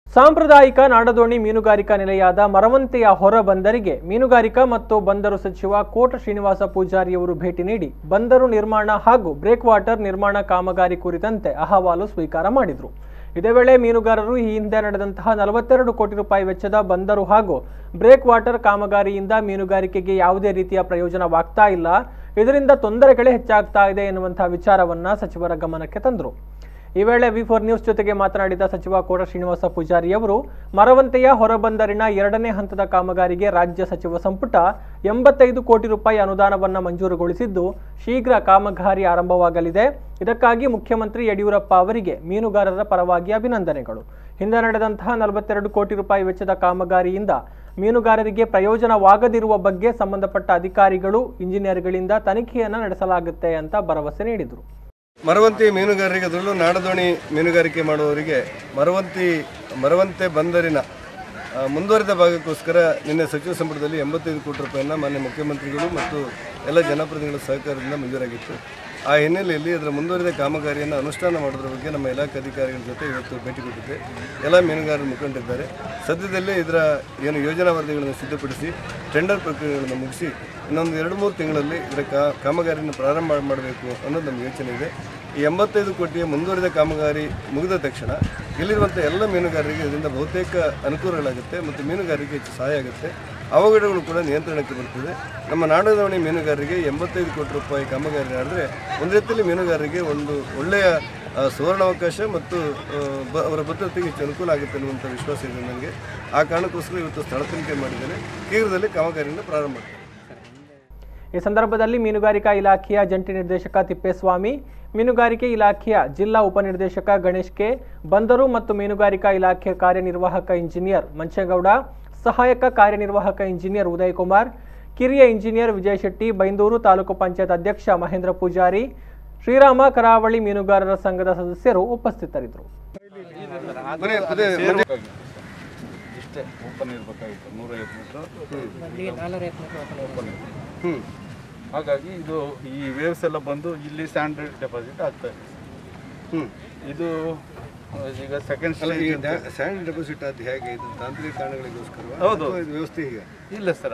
ಸಾಂಪ್ರದಾಯಿಕ ನಾಡದೋಣಿ ಮೀನುಗಾರಿಕಾ ನೆಲೆಯಾದ ಮರವಂತೆಯ ಹೊರ ಬಂದರಿಗೆ ಮೀನುಗಾರಿಕಾ ಮತ್ತು ಬಂದರು ಸಚಿವ ಕೋಟ ಶ್ರೀನಿವಾಸ ಪೂಜಾರಿಯವರು ಭೇಟಿ ನೀಡಿ ಬಂದರು ನಿರ್ಮಾಣ ಹಾಗೂ ಬ್ರೇಕ್ ವಾಟರ್ ನಿರ್ಮಾಣ ಕಾಮಗಾರಿ ಕುರಿತಂತೆ ಅಹವಾಲು ಸ್ವೀಕಾರ ಮಾಡಿದರು ಇದೇ ವೇಳೆ ಮೀನುಗಾರರು ಈ ಹಿಂದೆ ನಡೆದಂತಹ ನಲವತ್ತೆರಡು ಕೋಟಿ ರೂಪಾಯಿ ವೆಚ್ಚದ ಬಂದರು ಹಾಗೂ ಬ್ರೇಕ್ ವಾಟರ್ ಕಾಮಗಾರಿಯಿಂದ ಮೀನುಗಾರಿಕೆಗೆ ಯಾವುದೇ ರೀತಿಯ ಪ್ರಯೋಜನವಾಗ್ತಾ ಇಲ್ಲ ಇದರಿಂದ ತೊಂದರೆಗಳೇ ಹೆಚ್ಚಾಗ್ತಾ ಇದೆ ಎನ್ನುವಂತಹ ವಿಚಾರವನ್ನ ಸಚಿವರ ಗಮನಕ್ಕೆ ತಂದರು ಈ ವೇಳೆ ವಿ ಫೋರ್ ನ್ಯೂಸ್ ಜೊತೆಗೆ ಮಾತನಾಡಿದ ಸಚಿವ ಕೋಟ ಶ್ರೀನಿವಾಸ ಪೂಜಾರಿ ಅವರು ಮರವಂತೆಯ ಹೊರಬಂದರಿನ ಎರಡನೇ ಹಂತದ ಕಾಮಗಾರಿಗೆ ರಾಜ್ಯ ಸಚಿವ ಸಂಪುಟ ಎಂಬತ್ತೈದು ಕೋಟಿ ರೂಪಾಯಿ ಅನುದಾನವನ್ನು ಮಂಜೂರುಗೊಳಿಸಿದ್ದು ಶೀಘ್ರ ಕಾಮಗಾರಿ ಆರಂಭವಾಗಲಿದೆ ಇದಕ್ಕಾಗಿ ಮುಖ್ಯಮಂತ್ರಿ ಯಡಿಯೂರಪ್ಪ ಅವರಿಗೆ ಮೀನುಗಾರರ ಪರವಾಗಿ ಅಭಿನಂದನೆಗಳು ಹಿಂದೆ ನಡೆದಂತಹ ನಲವತ್ತೆರಡು ಕೋಟಿ ರೂಪಾಯಿ ವೆಚ್ಚದ ಕಾಮಗಾರಿಯಿಂದ ಮೀನುಗಾರರಿಗೆ ಪ್ರಯೋಜನವಾಗದಿರುವ ಬಗ್ಗೆ ಸಂಬಂಧಪಟ್ಟ ಅಧಿಕಾರಿಗಳು ಇಂಜಿನಿಯರ್ಗಳಿಂದ ತನಿಖೆಯನ್ನು ನಡೆಸಲಾಗುತ್ತೆ ಅಂತ ಭರವಸೆ ನೀಡಿದರು ಮರವಂತಿ ಮೀನುಗಾರರಿಗೆ ಅದರಲ್ಲೂ ನಾಡದೋಣಿ ಮೀನುಗಾರಿಕೆ ಮಾಡುವವರಿಗೆ ಮರವಂತಿ ಮರವಂತೆ ಬಂದರಿನ ಆ, ಮುಂದುವರಿದ ಭಾಗಕ್ಕೋಸ್ಕರ ನಿನ್ನೆ ಸಚಿವ ಸಂಪುಟದಲ್ಲಿ ಎಂಬತ್ತೈದು ಕೋಟಿ ರೂಪಾಯಿಯನ್ನು ಮಾನ್ಯ ಮುಖ್ಯಮಂತ್ರಿಗಳು ಮತ್ತು ಎಲ್ಲ ಜನಪ್ರತಿನಿಧಿಗಳ ಸಹಕಾರದಿಂದ ಮಂಜೂರಾಗಿತ್ತು ಆ ಹಿನ್ನೆಲೆಯಲ್ಲಿ ಅದರ ಮುಂದುವರಿದ ಕಾಮಗಾರಿಯನ್ನು ಅನುಷ್ಠಾನ ಮಾಡೋದ್ರ ಬಗ್ಗೆ ನಮ್ಮ ಇಲಾಖೆ ಅಧಿಕಾರಿಗಳ ಜೊತೆ ಇವತ್ತು ಭೇಟಿ ಕೊಟ್ಟಿದ್ದೆ ಎಲ್ಲ ಮೀನುಗಾರರು ಮುಖಂಡಿದ್ದಾರೆ ಸದ್ಯದಲ್ಲೇ ಇದರ ಏನು ಯೋಜನಾ ವರದಿಗಳನ್ನು ಸಿದ್ಧಪಡಿಸಿ ಟೆಂಡರ್ ಪ್ರಕ್ರಿಯೆಗಳನ್ನು ಮುಗಿಸಿ ಇನ್ನೊಂದು ಎರಡು ಮೂರು ತಿಂಗಳಲ್ಲಿ ಇದರ ಕಾ ಕಾಮಗಾರಿಯನ್ನು ಪ್ರಾರಂಭ ಮಾಡಬೇಕು ಅನ್ನೋದು ನಮ್ಮ ಯೋಚನೆ ಇದೆ ಈ ಎಂಬತ್ತೈದು ಕೋಟಿಯ ಮುಂದುವರಿದ ಕಾಮಗಾರಿ ಮುಗಿದ ತಕ್ಷಣ ಇಲ್ಲಿರುವಂಥ ಎಲ್ಲ ಮೀನುಗಾರರಿಗೆ ಇದರಿಂದ ಬಹುತೇಕ ಅನುಕೂಲಗಳಾಗುತ್ತೆ ಮತ್ತು ಮೀನುಗಾರಿಕೆ ಹೆಚ್ಚು ಸಹಾಯ ಆಗುತ್ತೆ ಅವಘಡಗಳು ಕೂಡ ನಿಯಂತ್ರಣಕ್ಕೆ ಬರ್ತದೆ ನಮ್ಮ ನಾಡದವಣಿ ಮೀನುಗಾರರಿಗೆ ಎಂಬತ್ತೈದು ಕೋಟಿ ರೂಪಾಯಿ ಕಾಮಗಾರಿ ಮಾಡಿದ್ರೆ ಒಂದು ರೀತಿಯಲ್ಲಿ ಮೀನುಗಾರರಿಗೆ ಒಂದು ಒಳ್ಳೆಯ ಆ, ಸುವರ್ಣಾವಕಾಶ ಮತ್ತು ಆ, ಬ ಅವರ ಭದ್ರತೆಗೆ ಹೆಚ್ಚು ಅನುಕೂಲ ಆಗುತ್ತೆ ಅನ್ನುವಂಥ ವಿಶ್ವಾಸ ಇದೆ ನನಗೆ ಆ ಕಾರಣಕ್ಕೋಸ್ಕರ ಇವತ್ತು ಸ್ಥಳ ತನಿಖೆ ಮಾಡಿದ್ದೇನೆ ಶೀಘ್ರದಲ್ಲಿ ಕಾಮಗಾರಿಯನ್ನು ಪ್ರಾರಂಭ ಮಾಡ್ತೇನೆ ಈ ಸಂದರ್ಭದಲ್ಲಿ ಮೀನುಗಾರಿಕಾ ಇಲಾಖೆಯ ಜಂಟಿ ನಿರ್ದೇಶಕ ತಿಪ್ಪೇಸ್ವಾಮಿ ಮೀನುಗಾರಿಕೆ ಇಲಾಖೆಯ ಜಿಲ್ಲಾ ಉಪನಿರ್ದೇಶಕ ಗಣೇಶ್ ಕೆ ಬಂದರು ಮತ್ತು ಮೀನುಗಾರಿಕಾ ಇಲಾಖೆ ಕಾರ್ಯನಿರ್ವಾಹಕ ಇಂಜಿನಿಯರ್ ಮಂಚೇಗೌಡ ಸಹಾಯಕ ಕಾರ್ಯನಿರ್ವಾಹಕ ಇಂಜಿನಿಯರ್ ಉದಯ್ ಕುಮಾರ್ ಕಿರಿಯ ಇಂಜಿನಿಯರ್ ವಿಜಯ್ ಶೆಟ್ಟಿ ಬೈಂದೂರು ತಾಲೂಕು ಪಂಚಾಯತ್ ಅಧ್ಯಕ್ಷ ಮಹೇಂದ್ರ ಪೂಜಾರಿ ಶ್ರೀರಾಮ ಕರಾವಳಿ ಮೀನುಗಾರರ ಸಂಘದ ಸದಸ್ಯರು ಉಪಸ್ಥಿತರಿದ್ದರು ಮನೆ ಅದೇ ಮನೆ ಇಷ್ಟೇ ಓಪನ್ ಇರಬೇಕಾಗಿತ್ತು ನೂರೈವತ್ತು ಮೀಟ್ರ್ ಓಪನ್ ಹ್ಞೂ ಹಾಗಾಗಿ ಇದು ಈ ವೇವ್ಸ್ ಎಲ್ಲ ಬಂದು ಇಲ್ಲಿ ಸ್ಯಾಂಡ್ ಡೆಪಾಸಿಟ್ ಆಗ್ತಾ ಇದೆ ಹ್ಞೂ ಇದು ಆ, ಈಗ ಸೆಕೆಂಡ್ ಅಲ್ಲ ಸ್ಟೇಜ್ ಈಗ ಸ್ಯಾಂಡ್ ಡೆಪಾಸಿಟ್ ಅದು ಹೇಗೆ ಇದು ತಾಂತ್ರಿಕ ಕಾರಣಗಳಿಗೋಸ್ಕರ ಹೌದು. ಇದು ವ್ಯವಸ್ಥೆ ಈಗ ಇಲ್ಲ ಸರ್